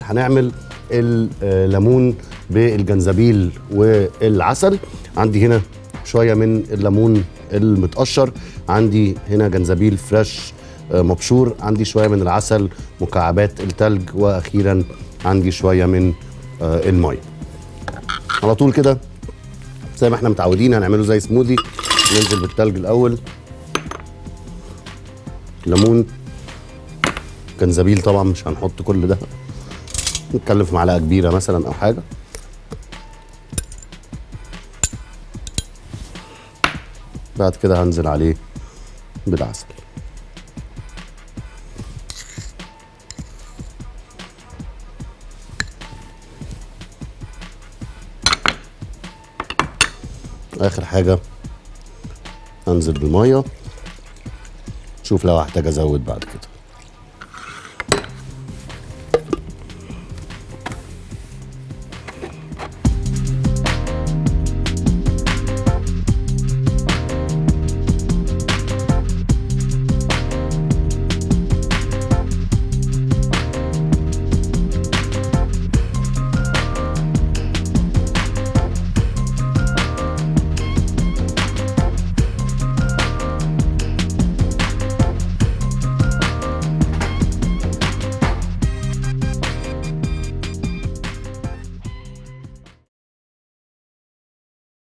هنعمل الليمون بالجنزبيل والعسل عندي هنا شويه من الليمون المتقشر عندي هنا جنزبيل فريش آه، مبشور عندي شويه من العسل مكعبات التلج واخيرا عندي شويه من آه، الميه على طول كده زي ما احنا متعودين هنعمله زي سموذي ننزل بالتلج الاول ليمون جنزبيل طبعا مش هنحط كل ده نتكلم في معلقه كبيره مثلا او حاجه بعد كده هنزل عليه بالعسل اخر حاجه انزل بالميه شوف لو هحتاج ازود بعد كده